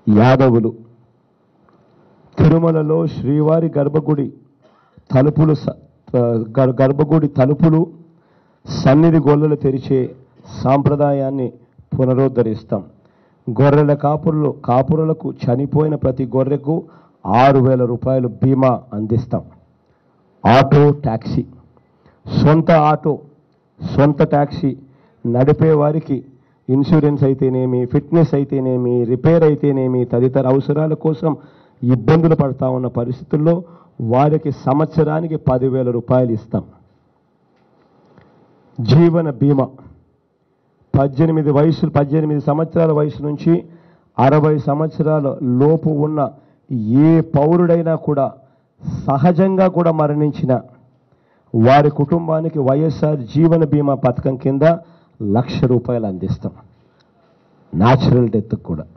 యాదవులు తిరుమలలో శ్రీవారి గర్భగుడి తలుపులు స- గర్- గర్భగుడి తలుపులు సన్నిధి గొల్లలు తెరిచే సాంప్రదాయాన్ని పునరుద్ధరిస్తాం గొర్రెల కాపురులు కాపురులకు చనిపోయిన ప్రతి గొర్రెకు ఆరు వేల రూపాయలు బీమా అందిస్తాం ఆటో ట్యాక్సీ సొంత ఆటో సొంత ట్యాక్సీ నడిపే వారికి ఇన్సూరెన్స్ అయితేనేమి ఫిట్నెస్ అయితేనేమి రిపేర్ అయితేనేమి తదితర అవసరాల కోసం ఇబ్బందులు పడతా ఉన్న పరిస్థితుల్లో వారికి సంవత్సరానికి పదివేల రూపాయలు ఇస్తాం జీవన బీమా పద్దెనిమిది వయసు పద్దెనిమిది సంవత్సరాల వయసు నుంచి అరవై సంవత్సరాల లోపు ఉన్న ఏ పౌరుడైనా కూడా సహజంగా కూడా మరణించిన వారి కుటుంబానికి వైఎస్ఆర్ జీవన బీమా పథకం కింద లక్ష రూపాయలు అందిస్తాం న్యాచురల్ డెత్ కూడా